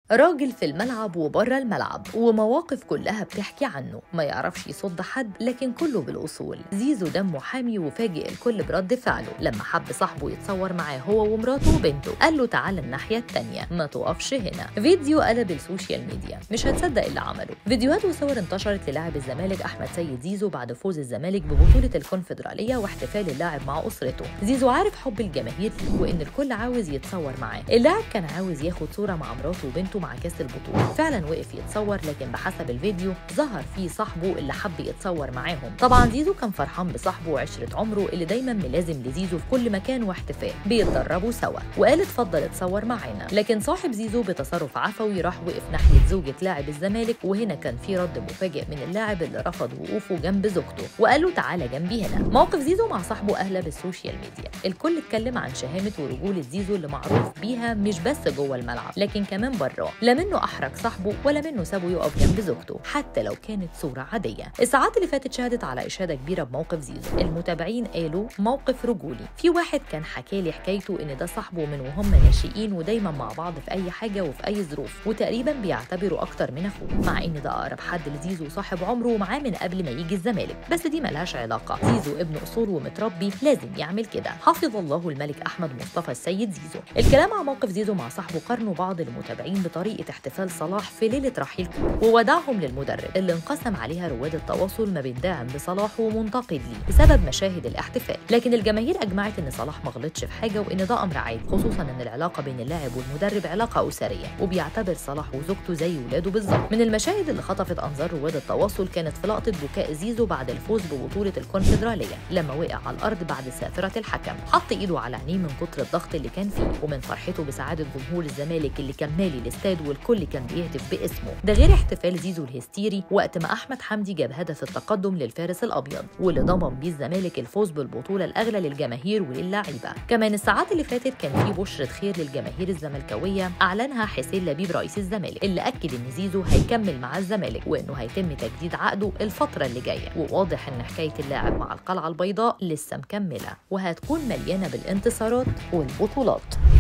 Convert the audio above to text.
راجل في الملعب وبره الملعب ومواقف كلها بتحكي عنه ما يعرفش يصد حد لكن كله بالأصول زيزو دمه حامي وفاجئ الكل برد فعله لما حب صاحبه يتصور معاه هو ومراته وبنته قال له تعالى الناحية التانية ما تقفش هنا فيديو قلب السوشيال ميديا مش هتصدق اللي عمله فيديوهات وصور انتشرت للاعب الزمالك أحمد سيد زيزو بعد فوز الزمالك ببطولة الكونفدرالية واحتفال اللاعب مع أسرته زيزو عارف حب الجماهير ليه وإن الكل عاوز يتصور معاه اللاعب كان عاوز ياخد صورة مع مراته وبنته مع كاس البطولة فعلا وقف يتصور لكن بحسب الفيديو ظهر فيه صاحبه اللي حب يتصور معاهم طبعا زيزو كان فرحان بصاحبه وعشرة عمره اللي دايما ملازم لزيزو في كل مكان واحتفال بيتدربوا سوا وقال اتفضل اتصور معانا لكن صاحب زيزو بتصرف عفوي راح وقف ناحية زوجة لاعب الزمالك وهنا كان في رد مفاجئ من اللاعب اللي رفض وقوفه جنب زوجته وقال له تعالى جنبي هنا موقف زيزو مع صاحبه اهلا بالسوشيال ميديا الكل اتكلم عن شهامة ورجولة زيزو اللي معروف بيها مش بس جوه الملعب لكن كمان بره لا منه احرج صاحبه ولا منه سابه يقف جنب زوجته حتى لو كانت صورة عادية الساعات اللي فاتت شهدت على اشادة كبيرة بموقف زيزو المتابعين قالوا موقف رجولي في واحد كان حكى لي حكايته ان ده صاحبه من وهم ناشئين ودايما مع بعض في اي حاجة وفي اي ظروف وتقريبا بيعتبره اكتر من اخوه مع ان ده اقرب حد لزيزو صاحب عمره ومعاه من قبل ما يجي الزمالك بس دي ملهاش علاقة زيزو ابن اصول ومتربي لازم يعمل كده حفظ الله الملك احمد مصطفى السيد زيزو الكلام عن موقف زيزو مع صاحبه قارنوا بعض المتابعين بطريقة احتفال صلاح في ليلة رحيل كوره ووداعهم للمدرب اللي انقسم عليها رواد التواصل ما بين داعم لصلاح ومنتقد ليه بسبب مشاهد الاحتفال لكن الجماهير اجمعت ان صلاح ما غلطش في حاجة وان ده امر عادي خصوصا ان العلاقة بين اللاعب والمدرب علاقة اسرية وبيعتبر صلاح وزوجته زي ولاده بالظبط من المشاهد اللي خطفت انظار رواد التواصل كانت في لقطة بكاء زيزو بعد الفوز ببطولة الكونفدرالية لما وقع على الارض بعد سافرة الحكم حط ايده على عينيه من كتر الضغط اللي كان فيه ومن فرحته بسعادة جمهور الزمالك اللي كان مالي الاستاد والكل كان بيهتف باسمه ده غير احتفال زيزو الهستيري وقت ما احمد حمدي جاب هدف التقدم للفارس الابيض واللي ضمن بيه الزمالك الفوز بالبطوله الاغلى للجماهير وللاعيبه كمان الساعات اللي فاتت كان في بشره خير للجماهير الزملكاويه اعلنها حسين لبيب رئيس الزمالك اللي اكد ان زيزو هيكمل مع الزمالك وانه هيتم تجديد عقده الفتره اللي جايه وواضح ان حكايه اللاعب مع القلعه البيضاء لسه مكمله وهتكون مليانه بالانتصارات والبطولات